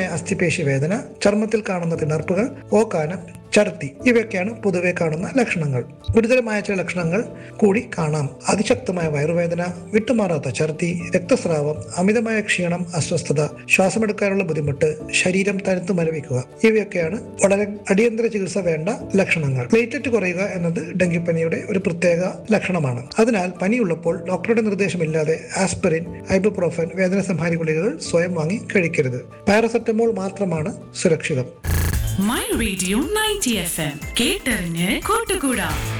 അസ്ഥിപേശി വേദന ചർമ്മത്തിൽ കാണുന്ന തിണർപ്പുകൾ ഓക്കാനം ഛർദി ഇവയൊക്കെയാണ് പൊതുവെ കാണുന്ന ലക്ഷണങ്ങൾ ഗുരുതരമായ ചില ലക്ഷണങ്ങൾ കൂടി കാണാം അതിശക്തമായ വയറുവേദന വിട്ടുമാറാത്ത ഛർദി രക്തസ്രാവം അമിതമായ ക്ഷീണം അസ്വസ്ഥത ശ്വാസമെടുക്കാനുള്ള ബുദ്ധിമുട്ട് ശരീരം തനുത്തു മരവിക്കുക ഇവയൊക്കെയാണ് വളരെ അടിയന്തര ചികിത്സ വേണ്ട ലക്ഷണങ്ങൾ പ്ലേറ്റ്ലെറ്റ് കുറയുക എന്നത് ഡെങ്കിപ്പനിയുടെ ഒരു പ്രത്യേക ലക്ഷണമാണ് അതിനാൽ പനിയുള്ളപ്പോൾ ഡോക്ടറുടെ നിർദ്ദേശമില്ലാതെ ആസ്പിറിൻ ഐബുപ്രോഫൻ വേദന സംഹാരി ഗുളികകൾ സ്വയം വാങ്ങി കഴിക്കരുത് പാരസെറ്റമോൾ മാത്രമാണ് സുരക്ഷിതം my radio ninety F M കേട്ടറിഞ്ഞ് കൂട്ടുകൂടാ